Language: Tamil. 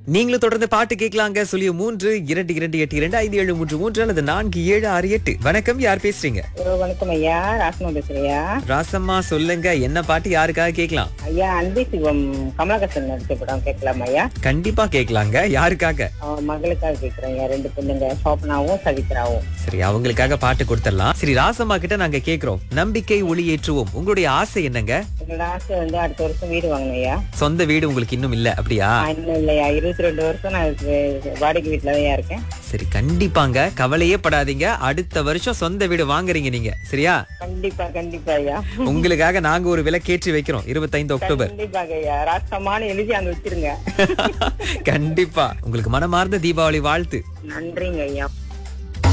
நீங்களும் தொடர்ந்து பாட்டு கேட்கலாங்க சொல்லிய மூன்று இரண்டு இரண்டு எட்டு இரண்டு ஐந்து ஏழு மூன்று மூன்று அல்லது நான்கு ஏழு ஆறு எட்டு வணக்கம் யார் பேசுறீங்க ஹலோ வணக்கம் ஐயா ராசமா பேசுறியா ராசம்மா சொல்லுங்க என்ன பாட்டு யாருக்காக கேட்கலாம் ஐயா அன்பு சிவம் கமலஹாசன் நடிச்ச படம் கேட்கலாம் ஐயா கண்டிப்பா கேட்கலாங்க யாருக்காக அவன் மகளுக்காக கேட்கிறேன் ஐயா ரெண்டு பொண்ணுங்க சோபனாவும் சவித்ராவும் சரி அவங்களுக்காக பாட்டு கொடுத்துடலாம் சரி ராசம்மா கிட்ட நாங்க கேக்குறோம் நம்பிக்கை ஒளி ஏற்றுவோம் உங்களுடைய ஆசை என்னங்க என்னோட ஆசை வந்து அடுத்த வருஷம் வீடு வாங்கணும் ஐயா சொந்த வீடு உங்களுக்கு இன்னும் இல்ல அப்படியா ஆ, இன்னும் இல்லையா இருபத்தி ரெண்டு வருஷம் நான் இது- வாடகை வீட்டுல தான் இருக்கேன் சரி கண்டிப்பாங்க கவலையே படாதீங்க அடுத்த வருஷம் சொந்த வீடு வாங்குறீங்க நீங்க சரியா கண்டிப்பா கண்டிப்பா ஐயா உங்களுக்காக நாங்க ஒரு விலைக்கேற்றி வைக்கிறோம் இருபத்தைந்து அக்டோபர் கண்டிப்பாக ஐயா ராசமானு எழுதி அங்க வச்சிருங்க கண்டிப்பா உங்களுக்கு மனமார்ந்த தீபாவளி வாழ்த்து நன்றிங்க ஐயா